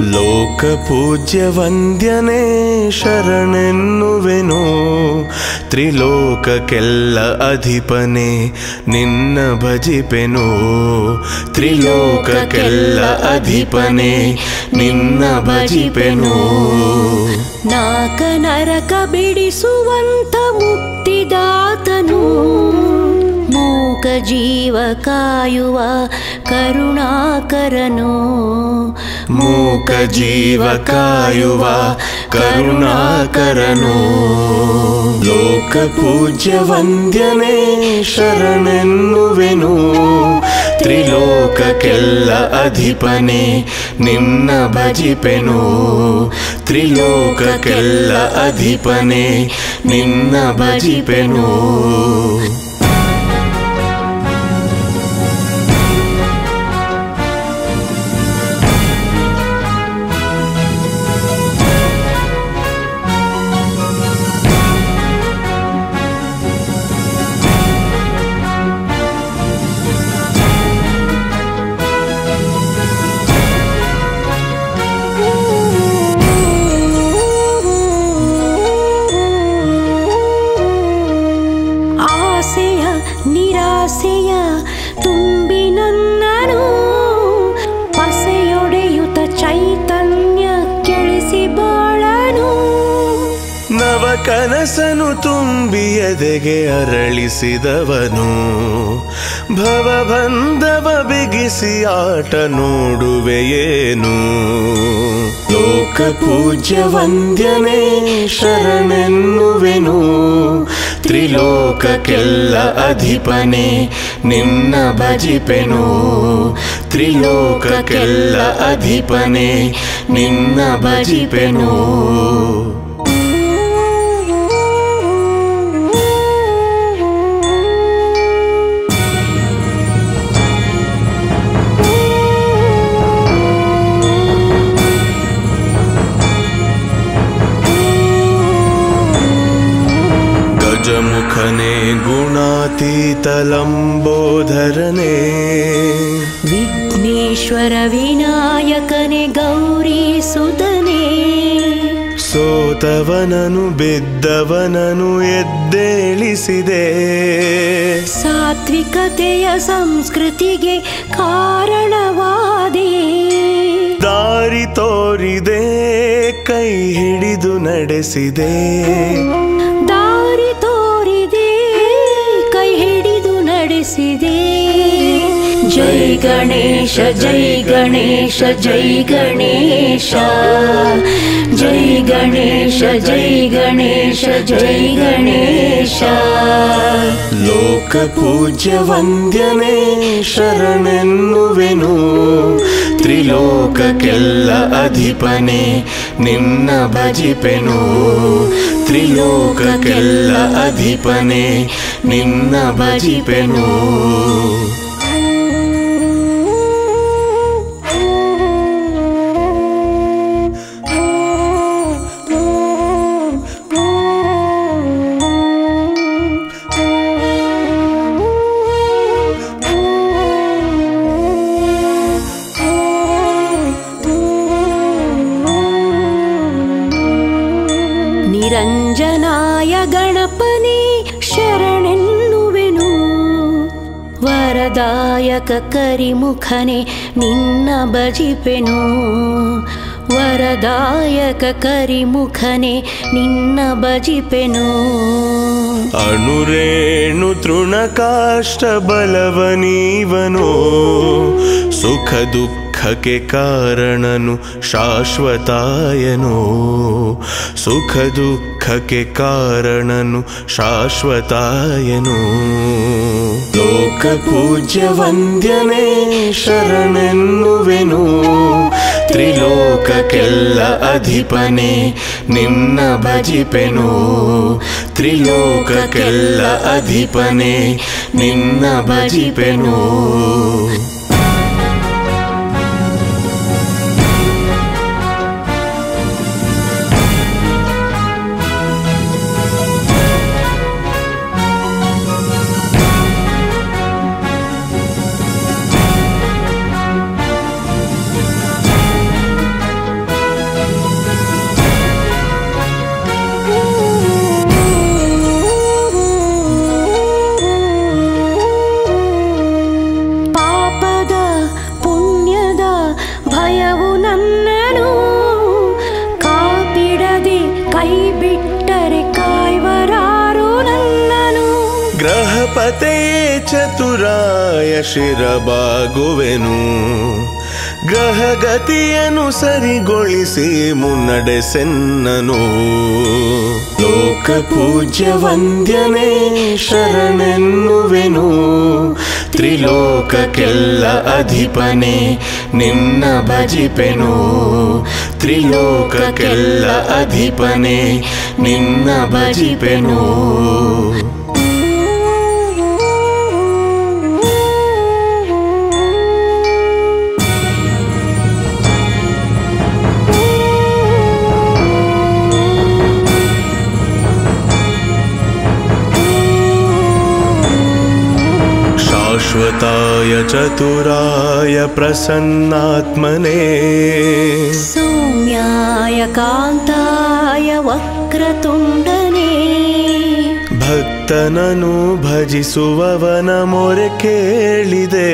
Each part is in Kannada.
ಲೋಕ ಪೂಜ್ಯ ವಂದ್ಯನೇ ಶರಣೆನ್ನುವೆನು ತ್ರಿಲೋಕಕ್ಕೆಲ್ಲ ಅಧಿಪನೆ ನಿನ್ನ ಭಜಿಪೆನು ತ್ರಿಲೋಕಕ್ಕೆಲ್ಲ ಅಧಿಪನೆ ನಿನ್ನ ಭಜಿಪೆನು ನಾಕ ನರಕ ಬಿಡಿಸುವಂತ ಮುಕ್ತಿದಾತನು ಮೂಕ ಜೀವ ಕಾಯುವ ಕರುಣಾಕರನು ಮೂಕ ಜೀವ ಕಾಯುವ ಕರುಣಾಕರನು ಲೋಕ ಪೂಜ್ಯ ವಂದ್ಯನೇ ಶರಣೆನ್ನುವೆನು ತ್ರಿಲೋಕಕ್ಕೆಲ್ಲ ಅಧಿಪನೆ ನಿನ್ನ ಭಜಿಪೆನು ತ್ರಿಲೋಕಕ್ಕೆಲ್ಲ ಅಧಿಪನೆ ನಿನ್ನ ಭಜಿಪೆನು ಆಸೆಯ ನಿರಾಸೆಯ ತುಂಬಿ ನನ್ನನು ಪಸೆಯೊಡೆಯುತ ಚೈತನ್ಯ ಕೆಳಿಸಿ ಬಾಳನು ನವ ಕನಸನು ತುಂಬಿ ಎದೆಗೆ ಅರಳಿಸಿದವನು ಭವಬಂಧವ ಬಿಗಿಸಿ ಆಟ ನೋಡುವೆಯೇನು ಲೋಕ ಪೂಜ್ಯ ವಂದ್ಯನೇ ಶರಣೆನ್ನುವೆನು ತ್ರಿಲೋಕಕ್ಕೆಲ್ಲ ಅಧಿಪನೆ ನಿನ್ನ ಭಜಿಪೆನು ತ್ರಿಲೋಕಕ್ಕೆಲ್ಲ ಅಧಿಪನೆ ನಿನ್ನ ಭಜಿಪೆನು ಗಜಮುಖನೇ ಗುಣಾತೀತಲಂಬೋಧರನೇ ವಿಘ್ನೇಶ್ವರ ವಿನಾಯಕನೆ ಗೌರಿ ಸುತನೆ ಸೋತವನನು ಬಿದ್ದವನನು ಎದ್ದೇಳಿಸಿದೆ ಸಾತ್ವಿಕತೆಯ ಸಂಸ್ಕೃತಿಗೆ ಕಾರಣವಾದೆ ದಾರಿ ತೋರಿದೆ ಕೈ ಹಿಡಿದು ನಡೆಸಿದೆ ದಾರಿ ತೋರಿದೆ ಕೈ ಹಿಡಿದು ನಡೆಸಿದೆ ಜೈ ಗಣೇಶ ಜೈ ಗಣೇಶ ಜೈ ಗಣೇಶ ಜೈ ಗಣೇಶ ಜೈ ಗಣೇಶ ಜೈ ಗಣೇಶ ಲೋಕ ಪೂಜ್ಯ ವಂದ್ಯನೇ ಶರಣೆನ್ನುವೆನು ತ್ರಿಲೋಕಕ್ಕೆಲ್ಲ ಅಧಿಪನೆ ನಿನ್ನ ಭಜಿಪೆನು ತ್ರಿಲೋಕಕ್ಕೆಲ್ಲ ಅಧಿಪನೆ ನಿನ್ನ ಭಜಿಪೆನು ನಿರಂಜನಾಯ ಗಣಪನೇ ಶರಣೆನ್ನುವೆನು ವರದಾಯಕ ಕರಿಮುಖನೆ ನಿನ್ನ ಭಜಿಪೆನು ವರದಾಯಕ ಕರಿಮುಖನೆ ನಿನ್ನ ಭಜಿಪೆನು ಅಣುರೇಣು ತೃಣಕಾಷ್ಟ ಬಲವನೀವನು ಸುಖ ದುಃಖಕ್ಕೆ ಕಾರಣನು ಶಾಶ್ವತಾಯನು ಸುಖ ದುಃಖಕ್ಕೆ ಕಾರಣನು ಶಾಶ್ವತಾಯನು ಲೋಕ ಪೂಜ್ಯ ವಂದ್ಯನೇ ಶರಣೆನ್ನುವೆನು ತ್ರಿಲೋಕಕ್ಕೆಲ್ಲ ಅಧಿಪನೆ ನಿನ್ನ ಭಜಿಪೆನು ತ್ರಿಲೋಕಕ್ಕೆಲ್ಲ ಅಧಿಪನೆ ನಿನ್ನ ಭಜಿಪೆನು ಪತೆಯೇ ಚತುರಾಯ ಶಿರಬಾಗುವೆನು ಗ್ರಹಗತಿಯನ್ನು ಸರಿಗೊಳಿಸಿ ಮುನ್ನಡೆಸೆನ್ನನು ಲೋಕ ಪೂಜ್ಯ ವಂದ್ಯನೇ ಶರಣೆನ್ನುವೆನು ತ್ರಿಲೋಕಕ್ಕೆಲ್ಲ ಅಧಿಪನೆ ನಿನ್ನ ಭಜಿಪೆನು ತ್ರಿಲೋಕಕ್ಕೆಲ್ಲ ಅಧಿಪನೆ ನಿನ್ನ ಭಜಿಪೆನು शाश्वताय चतुराय प्रसन्नात्मने ಸೌಮ್ಯಾಯ ಕಾಂತಾಯ ವಕ್ರತುಂಡನೇ ಭಕ್ತನನು ಭಜಿಸುವವನ ಮೊರೆ ಕೇಳಿದೆ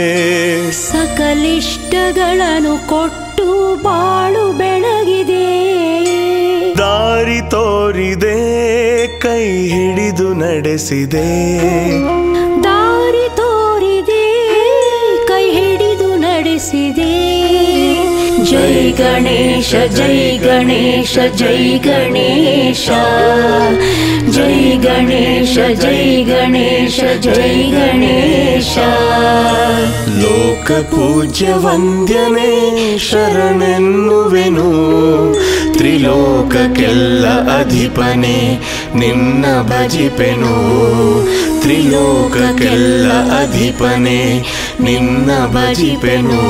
ಸಕಲಿಷ್ಟಗಳನ್ನು ಕೊಟ್ಟು ಬಾಳು ಬೆಳಗಿದೆ ದಾರಿ ತೋರಿದೆ ಕೈ ಹಿಡಿದು ನಡೆಸಿದೆ ದಾರಿ ತೋರಿದೆ ಕೈ ಹಿಡಿದು ನಡೆಸಿದೆ ಜೈ ಗಣೇಶ ಜೈ ಗಣೇಶ ಜೈ ಗಣೇಶ ಜೈ ಗಣೇಶ ಜೈ ಗಣೇಶ ಜೈ ಗಣೇಶ ಲೋಕ ಪೂಜ್ಯ ವಂದ್ಯನೇ ಶರಣೆನ್ನುವೆನು ತ್ರಿಲೋಕಕ್ಕೆಲ್ಲ ಅಧಿಪನೆ ನಿನ್ನ ಭಜಿಪೆನು ತ್ರಿಲೋಕಕ್ಕೆಲ್ಲ ಅಧಿಪನೆ ನಿನ್ನ ಭಜಿಪೆನು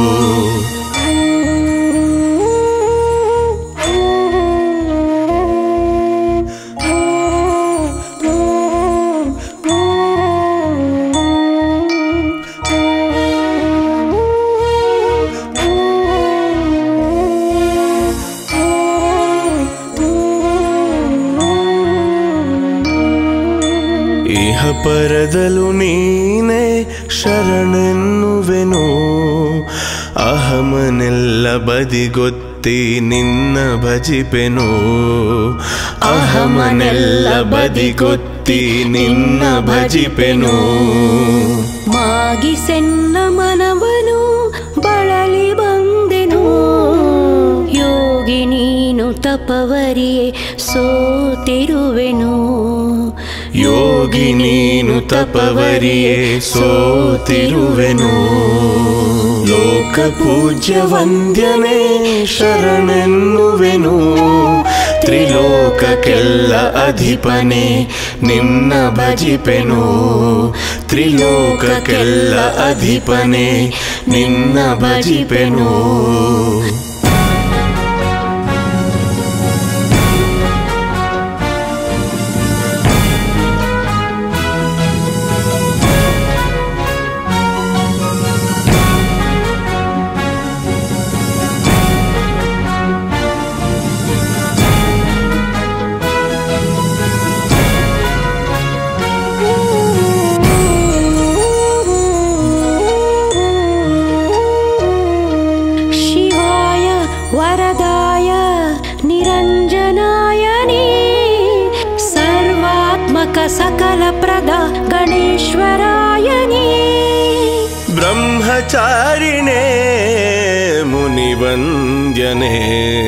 ಇಹ ಪರದಲು ನೀನೆ ಶರಣೆನ್ನುವೆನು ಅಹಮನೆಲ್ಲ ಬದಿಗೊತ್ತಿ ನಿನ್ನ ಭಜಿಪೆನು ಅಹಮನೆಲ್ಲ ಬದಿಗೊತ್ತಿ ನಿನ್ನ ಭಜಿಪೆನು ಮಾಗಿಸೆನ್ನ ಮನವನು ಬಳಲಿ ಬಂದೆನು ಯೋಗಿ ನೀನು ತಪವರಿಯೇ ಸೋತಿರುವೆನು ಯೋಗಿ ನೀನು ತಪವರಿಯೇ ಸೋತಿರುವೆನು ಲೋಕ ಪೂಜ್ಯ ವಂದ್ಯನೇ ಶರಣೆನ್ನುವೆನು ತ್ರಿಲೋಕಕ್ಕೆಲ್ಲ ಅಧಿಪನೆ ನಿನ್ನ ಭಜಿಪೆನು ತ್ರಿಲೋಕಕ್ಕೆಲ್ಲ ಅಧಿಪನೆ ನಿನ್ನ ಭಜಿಪೆನು ಶಿವಾಯ ವರದಾಯ ನಿರಂಜನಾಯನೇ ಸರ್ವಾತ್ಮಕ ಸಕಲ ಪ್ರದ ಗಣೇಶ್ವರಾಯನೇ ಬ್ರಹ್ಮಚಾರಿಣೇ ಮುನಿವಂದ್ಯನೇ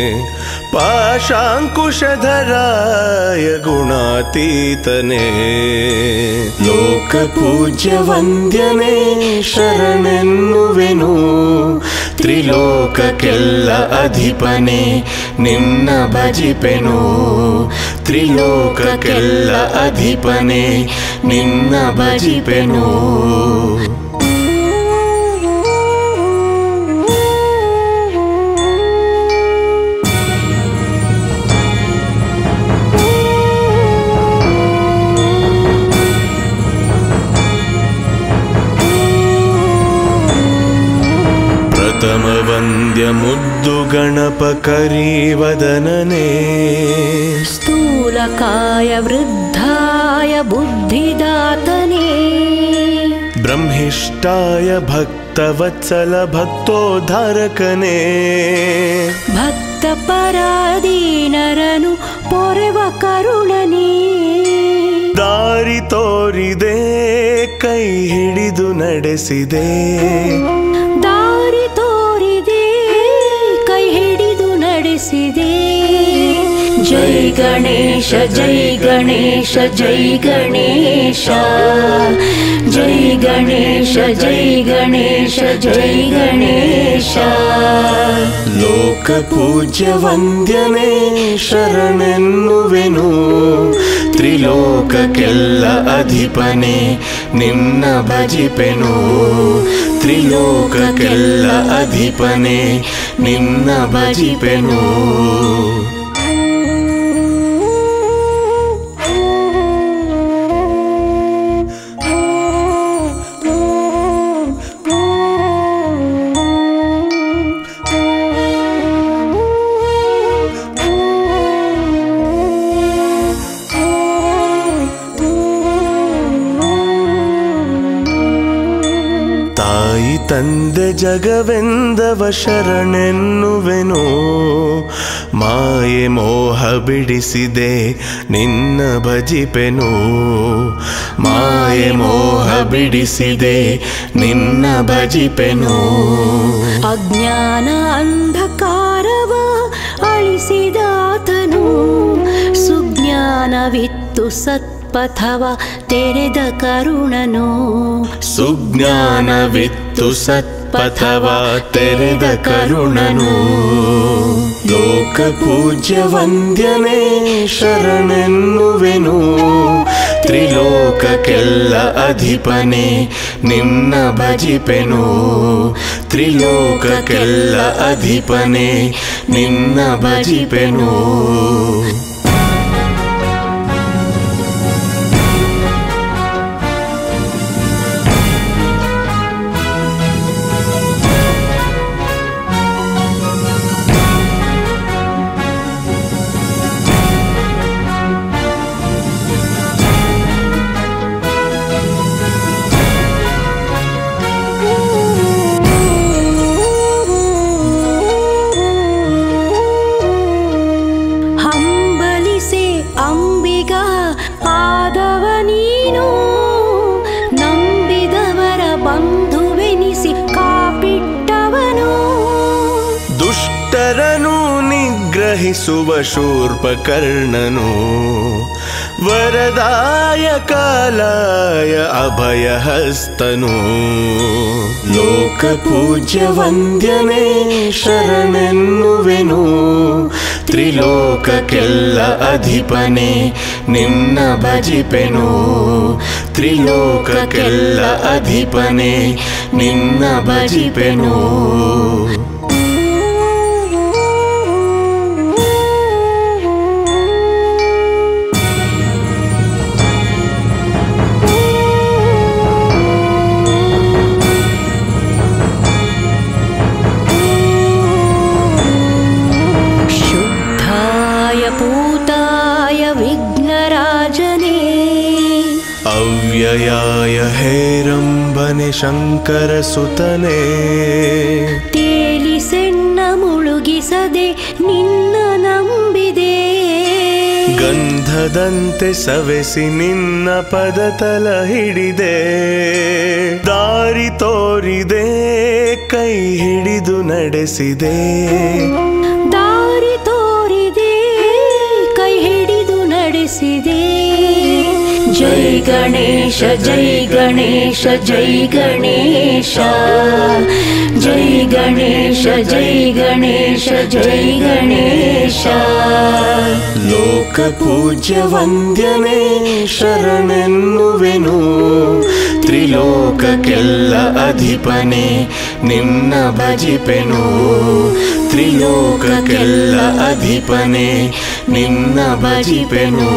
ಪಾಶಾಂಕುಶಧರಾಯ ಗುಣಾತೀತನೇ ಲೋಕ ಪೂಜ್ಯ ವಂದ್ಯನೇ ಶರಣೆನ್ನುವೆನು ತ್ರಿಲೋಕಕ್ಕೆಲ್ಲ ಅಧಿಪನೆ ನಿನ್ನ ಭಜಿಪೆನು ತ್ರಿಲೋಕಕ್ಕೆಲ್ಲ ಅಧಿಪನೆ ನಿನ್ನ ಭಜಿಪೆನು ಪ್ರಥಮ ವಂದ್ಯ ಮುದ್ದು ಗಣಪ ಕರಿವದನನೇ ಸ್ಥೂಲಕಾಯ ವೃದ್ಧಾಯ ಬುದ್ಧಿದಾತನೇ ಬ್ರಹ್ಮಿಷ್ಟಾಯ ಭಕ್ತವತ್ಸಲ ಭಕ್ತೋದ್ಧಾರಕನೇ ಭಕ್ತ ಪರಾಧೀನರನು ಪೊರೆವ ಕರುಣನೇ ದಾರಿ ತೋರಿದೆ ಕೈ ಹಿಡಿದು ನಡೆಸಿದೆ ದಾರಿ ತೋರಿದೆ ಕೈ ಹಿಡಿದು ನಡೆಸಿದೆ ಜೈ ಗಣೇಶ ಜೈ ಗಣೇಶ ಜೈ ಗಣೇಶ ಜೈ ಗಣೇಶ ಜೈ ಗಣೇಶ ಜೈ ಗಣೇಶ ಲೋಕ ಪೂಜ್ಯ ವಂದ್ಯನೇ ಶರಣೆನ್ನುವೆನು ತ್ರಿಲೋಕಕ್ಕೆಲ್ಲ ಅಧಿಪನೆ ನಿನ್ನ ಭಜಿಪೆನು ತ್ರಿಲೋಕಕ್ಕೆಲ್ಲ ಅಧಿಪನೆ ನಿನ್ನ ಭಜಿಪೆನು ತಾಯಿ ತಂದೆ ಜಗವೆಂದವ ಶರಣೆನ್ನುವೆನು ಮಾಯೆ ಮೋಹ ಬಿಡಿಸಿದೆ ನಿನ್ನ ಭಜಿಪೆನು ಮಾಯೆ ಮೋಹ ಬಿಡಿಸಿದೆ ನಿನ್ನ ಭಜಿಪೆನು ಅಜ್ಞಾನ ಅಂಧಕಾರವ ಅಳಿಸಿದಾತನು ಸುಜ್ಞಾನವಿತ್ತು ಸತ್ಪಥವ ತೆರೆದ ಕರುಣನು ಸುಜ್ಞಾನವಿತ್ತು ಸತ್ಪಥವ ತೆರೆದ ಕರುಣನು ಲೋಕ ಪೂಜ್ಯ ವಂದ್ಯನೇ ಶರಣೆನ್ನುವೆನು ತ್ರಿಲೋಕಕ್ಕೆಲ್ಲ ಅಧಿಪನೆ ನಿನ್ನ ಭಜಿಪೆನು ತ್ರಿಲೋಕಕ್ಕೆಲ್ಲ ಅಧಿಪನೆ ನಿನ್ನ ಭಜಿಪೆನು ಹಂಬಲಿಸೆ ಅಂಬಿಗ ಆದವ ನೀನು ನಂಬಿದವರ ಬಂಧುವೆನಿಸಿ ಕಾಪಿಟ್ಟವನು ದುಷ್ಟರನು ನಿಗ್ರಹಿಸುವ ಶೂರ್ಪಕರ್ಣನು ವರದಾಯ ಕಾಲಾಯ ಅಭಯ ಹಸ್ತನು ಲೋಕ ಪೂಜ್ಯ ವಂದ್ಯನೇ ಶರಣೆನ್ನುವೆನು ತ್ರಿಲೋಕಕ್ಕೆಲ್ಲ ಅಧಿಪನೆ ನಿನ್ನ ಭಜಿಪೆನು ತ್ರಿಲೋಕಕ್ಕೆಲ್ಲ ಅಧಿಪನೆ ನಿನ್ನ ಭಜಿಪೆನು ಶುದ್ಧಾಯ ಪೂತಾಯ ವಿಘ್ನರಾಜನೇ ಅವ್ಯಯಾಯ ಹೇರಂಬನೆ ಶಂಕರ ಸುತನೇ ತೇಲಿಸೆನ್ನ ಮುಳುಗಿಸದೆ ನಿನ್ನ ನಂಬಿದೆ ಗಂಧದಂತೆ ಸವೆಸಿ ನಿನ್ನ ಪದತಲ ಹಿಡಿದೆ ದಾರಿ ತೋರಿದೆ ಕೈ ಹಿಡಿದು ನಡೆಸಿದೆ ದಾರಿ ತೋರಿದೆ ಕೈ ಹಿಡಿದು ನಡೆಸಿದೆ ಜೈ ಗಣೇಶ ಜೈ ಗಣೇಶ ಜೈ ಗಣೇಶ ಜೈ ಗಣೇಶ ಜೈ ಗಣೇಶ ಜೈ ಗಣೇಶ ಲೋಕ ಪೂಜ್ಯ ವಂದ್ಯನೇ ಶರಣೆನ್ನುವೆನು ತ್ರಿಲೋಕಕ್ಕೆಲ್ಲ ಅಧಿಪನೆ ನಿನ್ನ ಭಜಿಪೆನು ತ್ರಿಲೋಕಕ್ಕೆಲ್ಲ ಅಧಿಪನೆ ನಿನ್ನ ಭಜಿಪೆನು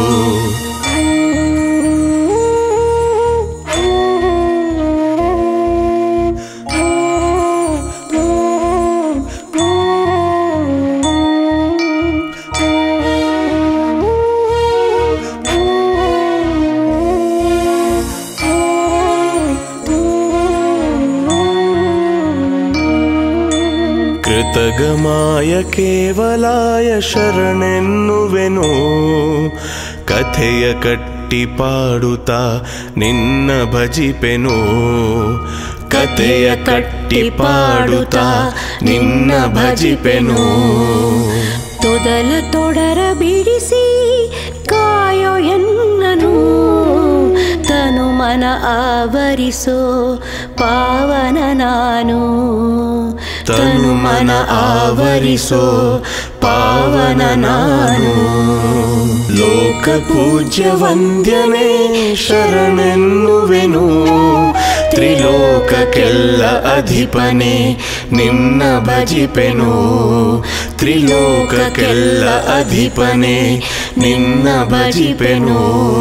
ಕೃತಗಮಾಯ ಕೇವಲಾಯ ಶರಣೆನ್ನುವೆನು ಕಥೆಯ ಕಟ್ಟ ಕಟ್ಟಿ ಪಾಡುತ್ತಾ ನಿನ್ನ ಭಜಿಪೆನು ಕತೆಯ ಕಟ್ಟಿ ಪಾಡುತ್ತಾ ನಿನ್ನ ಭಜಿಪೆನು ತೊದಲ ತೊಡರ ಬಿಡಿಸಿ ಕಾಯೋ ಎನ್ನನು ತನು ಮನ ಆವರಿಸೋ ಪಾವನ ನಾನು ತನು ಮನ ಆವರಿಸೋ ಪಾವನ ನಾನು ಲೋಕ ಪೂಜ್ಯ ವಂದ್ಯನೇ ಶರಣೆನ್ನುವೆನು ತ್ರಿಲೋಕಕ್ಕೆಲ್ಲ ಅಧಿಪನೆ ನಿನ್ನ ಭಜಿಪೆನು ತ್ರಿಲೋಕಕ್ಕೆಲ್ಲ ಅಧಿಪನೆ ನಿನ್ನ ಭಜಿಪೆನು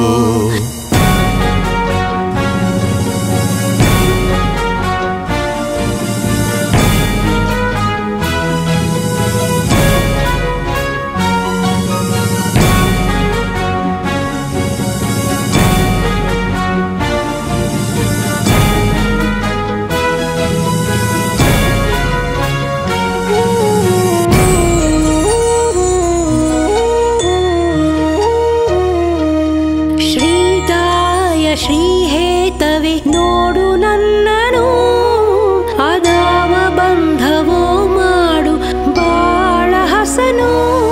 ಶ್ರೀದಾಯ ಶ್ರೀಹೇತವೆ ನೋಡು ನನ್ನನು ಅದಾವ ಬಂಧವೋ ಮಾಡು ಬಾಳ ಹಸನು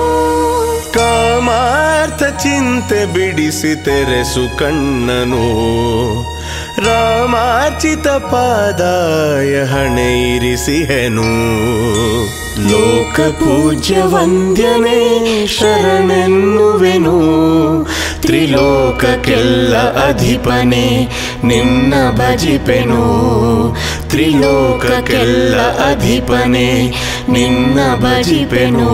ಕಾಮಾರ್ಥ ಚಿಂತೆ ಬಿಡಿಸಿ ತೆರೆಸು ಕಣ್ಣನು ರಾಮಾರ್ಚಿತ ಪಾದಾಯ ಹಣೆ ಇರಿಸಿಹೆನು ಲೋಕ ಪೂಜ್ಯ ವಂದ್ಯನೇ ಶರಣೆನ್ನುವೆನು ತ್ರಿಲೋಕಕ್ಕೆಲ್ಲ ಅಧಿಪನೆ ನಿನ್ನ ಭಜಿಪೆನು ತ್ರಿಲೋಕಕ್ಕೆಲ್ಲ ಅಧಿಪನೆ ನಿನ್ನ ಭಜಿಪೆನು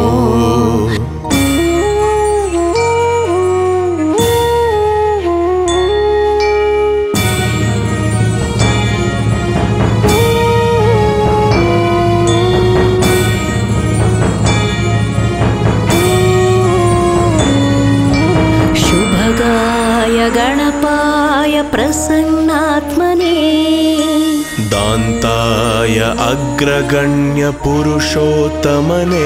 ಶುಭಗಾಯ ಗಣಪಾಯ ಪ್ರಸನ್ನಾತ್ಮನೇ दान्ताय अग्रगण्य पुरुषोत्तमने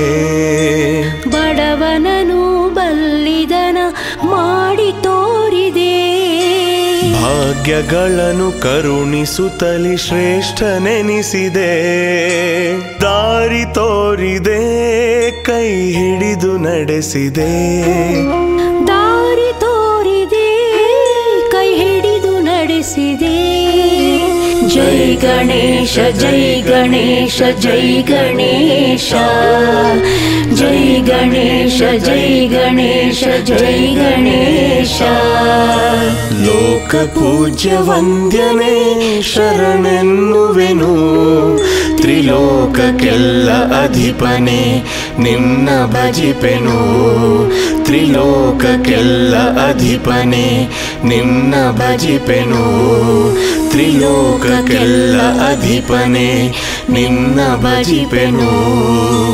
ಬಡವನನು ಬಲ್ಲಿದನ ಮಾಡಿ ತೋರಿದೆ ಭಾಗ್ಯಗಳನ್ನು ಕರುಣಿಸುತ್ತಲಿ ಶ್ರೇಷ್ಠನೆನಿಸಿದೆ ದಾರಿ ತೋರಿದೆ ಕೈ ಹಿಡಿದು ನಡೆಸಿದೆ ದಾರಿ ತೋರಿದೆ ಕೈ ಹಿಡಿದು ನಡೆಸಿದೆ ಜೈ ಗಣೇಶ ಜೈ ಗಣೇಶ ಜೈ ಗಣೇಶ ಜೈ ಗಣೇಶ ಜೈ ಗಣೇಶ ಜೈ ಗಣೇಶ ಲೋಕ ಪೂಜ್ಯ ವಂದ್ಯನೇ ಶರಣೆನ್ನುವೆನು ತ್ರಿಲೋಕಕ್ಕೆಲ್ಲ ಅಧಿಪನೆ ನಿನ್ನ ಭಜಿಪೆನು ತ್ರಿಲೋಕಕ್ಕೆಲ್ಲ ಅಧಿಪನೆ ನಿನ್ನ ಭಜಿಪೆನು ತ್ರಿಲೋಕಕ್ಕೆಲ್ಲ ಅಧಿಪನೆ ನಿನ್ನ ಭಜಿಪೆನು